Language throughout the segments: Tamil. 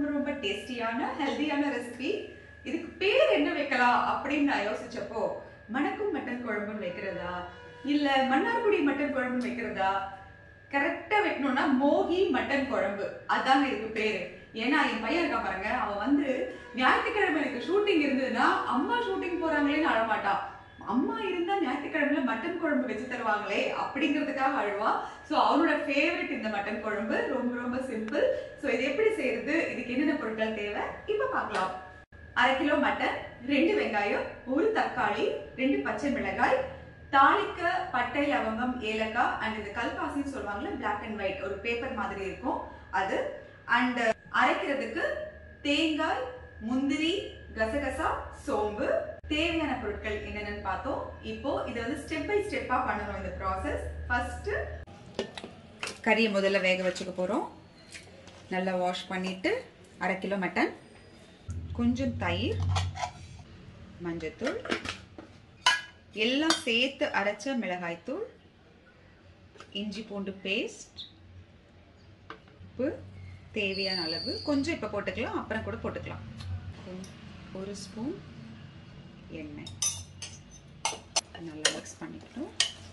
ரொம்ப டேஸ்டியான ஹெல்தியான ரெசிபி இதுக்கு பேர் என்ன வைக்கலாம் அப்படின்னு நான் யோசிச்சப்போ மணக்கும் மட்டன் குழம்புன்னு வைக்கிறதா இல்ல மன்னார்குடி மட்டன் குழம்புன்னு வைக்கிறதா கரெக்டா வைக்கணும்னா மோகி மட்டன் குழம்பு அதாங்க இதுக்கு பேரு ஏன்னா என் பையன் இருக்கா பாருங்க அவன் வந்து ஞாயிற்றுக்கிழமை எனக்கு ஷூட்டிங் இருந்ததுன்னா அம்மா ஷூட்டிங் போறாங்களேன்னு அழமாட்டான் அம்மா இருந்தா ஞாயிற்றுக்கிழமையில மட்டன் குழம்பு வச்சு தருவாங்களே அப்படிங்கிறதுக்காக அழுவா ஸோ அவனோட ஃபேவரட் இந்த மட்டன் குழம்பு ரொம்ப ரொம்ப சிம்பிள் ஸோ இது எப்படி செய்யறது இதுக்கு என்னென்ன பொருட்கள் தேவை இப்போ பார்க்கலாம் அரை கிலோ மட்டன் ரெண்டு வெங்காயம் ஒரு தக்காளி ரெண்டு பச்சை மிளகாய் தாளிக்க பட்டை லவங்கம் ஏலக்காய் அண்ட் இந்த கல்பாசின்னு சொல்லுவாங்கல்ல பிளாக் அண்ட் ஒயிட் ஒரு பேப்பர் மாதிரி இருக்கும் அது அண்ட் அரைக்கிறதுக்கு தேங்காய் முந்திரி கசகசா சோம்பு தேவையான பொருட்கள் என்னென்னு பார்த்தோம் இப்போ இதை வந்து ஸ்டெப் பை ஸ்டெப்பா பண்ணணும் இந்த ப்ராசஸ் ஃபர்ஸ்ட் கறியை முதல்ல வேக வச்சுக்க போறோம் நல்லா வாஷ் பண்ணிட்டு அரை கிலோ மட்டன் கொஞ்சம் தயிர் மஞ்சத்தூள் எல்லாம் சேர்த்து அரைச்ச மிளகாய்த்தூள் இஞ்சி பூண்டு பேஸ்ட் உப்பு தேவையான அளவு கொஞ்சம் இப்போ போட்டுக்கலாம் அப்புறம் கூட போட்டுக்கலாம் ஒரு ஸ்பூன் எண்ணெய் நல்லா மிக்ஸ் பண்ணிக்கணும்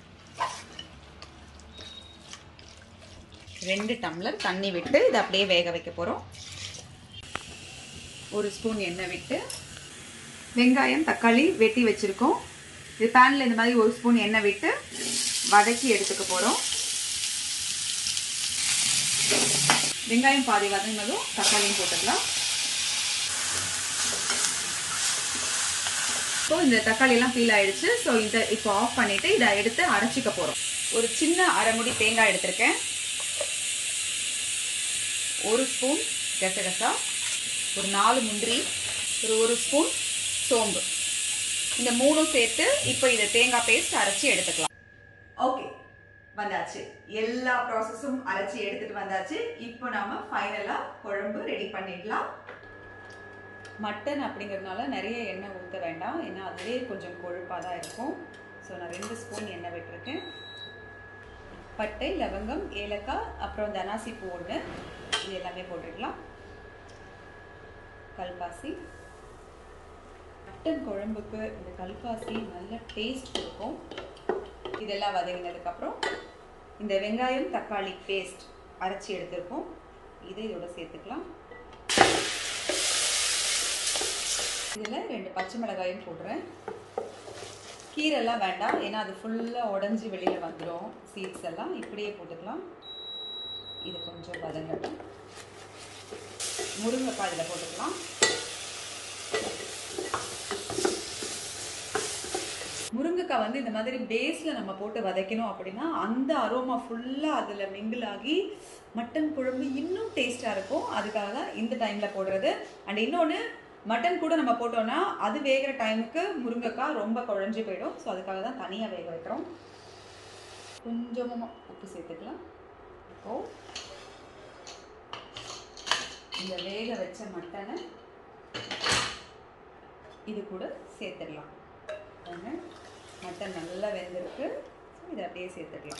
ரெண்டு டம்ளர் தண்ணி விட்டு இதை அப்படியே வேக வைக்க போகிறோம் ஒரு ஸ்பூன் எண்ணெய் விட்டு வெங்காயம் தக்காளி வெட்டி வச்சுருக்கோம் இது பேனில் இந்த மாதிரி ஒரு ஸ்பூன் எண்ணெய் விட்டு வதக்கி எடுத்துக்க போகிறோம் வெங்காயம் பாதி வதங்கினதும் தக்காளியும் போட்டுக்கலாம் ஸோ இந்த தக்காளி எல்லாம் ஃபீல் ஆயிடுச்சு ஸோ இதை இப்போ ஆஃப் பண்ணிட்டு இதை எடுத்து அரைச்சிக்க போகிறோம் ஒரு சின்ன அரை முடி தேங்காய் எடுத்திருக்கேன் ஒரு ஸ்பூன் கசகசா ஒரு நாலு முந்திரி ஒரு ஒரு ஸ்பூன் சோம்பு இந்த மூணும் சேர்த்து இப்போ இதை தேங்காய் பேஸ்ட் அரைச்சி எடுத்துக்கலாம் ஓகே வந்தாச்சு எல்லா ப்ராசஸும் அரைச்சி எடுத்துட்டு வந்தாச்சு இப்போ நாம ஃபைனலா குழம்பு ரெடி பண்ணிடலாம் மட்டன் அப்படிங்கிறதுனால நிறைய எண்ணெய் ஊற்ற வேண்டாம் ஏன்னா அதுவே கொஞ்சம் கொழுப்பாக தான் இருக்கும் ஸோ நான் ரெண்டு ஸ்பூன் எண்ணெய் விட்டுருக்கேன் பட்டை லவங்கம் ஏலக்காய் அப்புறம் இந்த அனாசி பூ ஒன்று இது எல்லாமே போட்டுக்கலாம் கல்பாசி மட்டன் குழம்புக்கு இந்த கல்பாசி நல்ல டேஸ்ட் கொடுக்கும் இதெல்லாம் வதங்கினதுக்கப்புறம் இந்த வெங்காயம் தக்காளி பேஸ்ட் அரைச்சி எடுத்திருக்கோம் இதை இதோட சேர்த்துக்கலாம் இதில் ரெண்டு பச்சை மிளகாயும் போடுறேன் கீரைலாம் வேண்டாம் ஏன்னா அது ஃபுல்லாக உடஞ்சி வெளியில் வந்துடும் சீட்ஸ் எல்லாம் இப்படியே போட்டுக்கலாம் இது கொஞ்சம் வதங்கட்டும் முருங்கைக்காய் இதில் போட்டுக்கலாம் முருங்கைக்காய் வந்து இந்த மாதிரி பேஸில் நம்ம போட்டு வதக்கணும் அப்படின்னா அந்த அரோமா ஃபுல்லாக அதில் மிங்கிள் ஆகி மட்டன் குழம்பு இன்னும் டேஸ்ட்டாக இருக்கும் அதுக்காக தான் இந்த டைமில் போடுறது அண்ட் இன்னொன்று மட்டன் கூட நம்ம போட்டோம்னா அது வேகிற டைமுக்கு முருங்கைக்காய் ரொம்ப குழஞ்சி போயிடும் ஸோ அதுக்காக தான் தனியாக வேக வைக்கிறோம் கொஞ்சமாக உப்பு சேர்த்துக்கலாம் இப்போ இந்த வேக வச்ச மட்டனை இது கூட சேர்த்துடலாம் மட்டன் நல்லா வெந்திருக்கு ஸோ இதை அப்படியே சேர்த்துக்கலாம்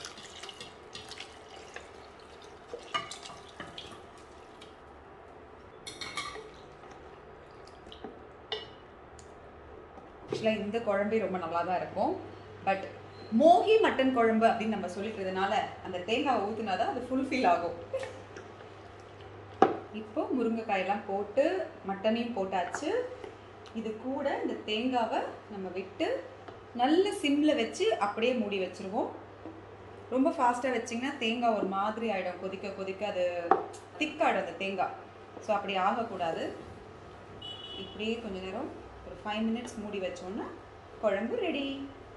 ஆக்சுவலாக இந்த குழம்பே ரொம்ப நல்லா தான் இருக்கும் பட் மோகி மட்டன் குழம்பு அப்படின்னு நம்ம சொல்லிக்கிறதுனால அந்த தேங்காய் ஊற்றினா தான் அது ஃபுல்ஃபில் ஆகும் இப்போ முருங்கைக்காயெல்லாம் போட்டு மட்டனையும் போட்டாச்சு இது கூட இந்த தேங்காவை நம்ம விட்டு நல்ல சிம்மில் வச்சு அப்படியே மூடி வச்சுருவோம் ரொம்ப ஃபாஸ்ட்டாக வச்சிங்கன்னா தேங்காய் ஒரு மாதிரி ஆகிடும் கொதிக்க கொதிக்க அது திக்காகிடும் அந்த தேங்காய் ஸோ அப்படி ஆகக்கூடாது இப்படியே கொஞ்ச நேரம் ஒரு ஃபைவ் மினிட்ஸ் மூடி வச்சோன்னா குழம்பு ரெடி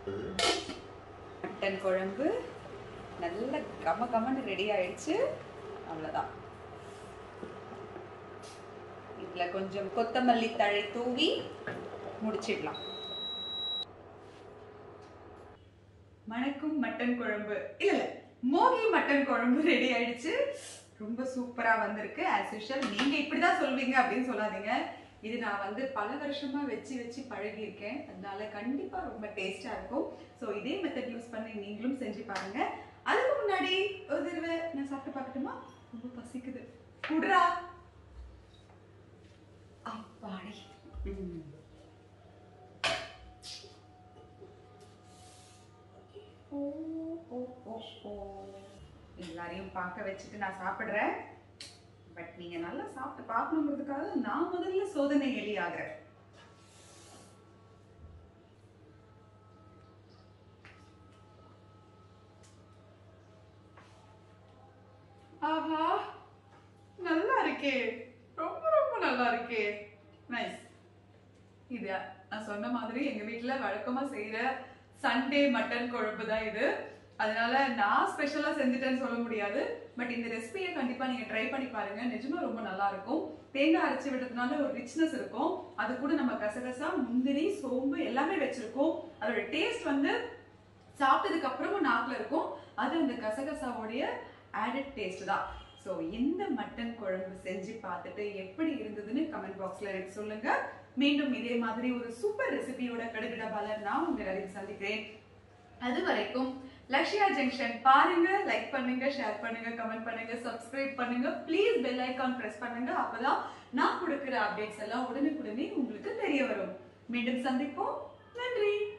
மட்டன் குழம்பு நல்ல கம கமன்னு ரெடி ஆயிடுச்சு அவ்வளோதான் இதில் கொஞ்சம் கொத்தமல்லி தழை தூவி முடிச்சிடலாம் மணக்கும் மட்டன் குழம்பு இல்ல இல்ல மோகி மட்டன் குழம்பு ரெடி ஆயிடுச்சு ரொம்ப சூப்பரா வந்திருக்கு ஆஸ் யூஷுவல் நீங்க இப்படிதான் சொல்வீங்க அப்படின்னு சொல்லாதீங்க இது நான் வந்து பல வருஷமா வச்சு வச்சு பழகி இருக்கேன் அதனால கண்டிப்பா ரொம்ப டேஸ்டா இருக்கும் ஸோ இதே மெத்தட் யூஸ் பண்ணி நீங்களும் செஞ்சு பாருங்க அதுக்கு முன்னாடி ஒரு தடவை நான் சாப்பிட்டு பார்க்கட்டுமா ரொம்ப பசிக்குது குடுறா ம். ஓ, ஓ, ஓ, ஓ. எல்லாரையும் பார்க்க வச்சுட்டு நான் சாப்பிடுறேன் பட் நீங்க நல்லா சாப்பிட்டு பார்க்கணுங்கிறதுக்காக நான் முதல்ல சோதனை எலி ஆகிறேன் ஆஹா நல்லா இருக்கே ரொம்ப ரொம்ப நல்லா இருக்கே நைஸ் இது நான் சொன்ன மாதிரி எங்க வீட்ல வழக்கமா செய்யற சண்டே மட்டன் குழம்பு தான் இது அதனால நான் ஸ்பெஷலா செஞ்சுட்டேன்னு சொல்ல முடியாது பட் இந்த ரெசிபியை கண்டிப்பா நீங்க ட்ரை பண்ணி பாருங்க நிஜமா ரொம்ப நல்லா இருக்கும் தேங்காய் அரைச்சி விடுறதுனால ஒரு ரிச்னஸ் இருக்கும் அது கூட நம்ம கசகசா முந்திரி சோம்பு எல்லாமே வச்சிருக்கோம் அதோட டேஸ்ட் வந்து சாப்பிட்டதுக்கு அப்புறமும் நாக்குல இருக்கும் அது அந்த கசகசாவுடைய ஆடட் டேஸ்ட் தான் ஸோ இந்த மட்டன் குழம்பு செஞ்சு பார்த்துட்டு எப்படி இருந்ததுன்னு கமெண்ட் பாக்ஸ்ல எனக்கு சொல்லுங்க மீண்டும் இதே மாதிரி ஒரு சூப்பர் ரெசிபியோட கடுகிட பலர் நான் உங்க எல்லாரையும் சந்திக்கிறேன் அது வரைக்கும் லக்ஷ்யா ஜங்ஷன் பாருங்க லைக் பண்ணுங்க ஷேர் பண்ணுங்க கமெண்ட் பண்ணுங்க சப்ஸ்கிரைப் பண்ணுங்க ப்ளீஸ் பெல் ஐகான் பிரஸ் பண்ணுங்க அப்பதான் நான் கொடுக்குற அப்டேட்ஸ் எல்லாம் உடனுக்குடனே உங்களுக்கு தெரிய வரும் மீண்டும் சந்திப்போம் நன்றி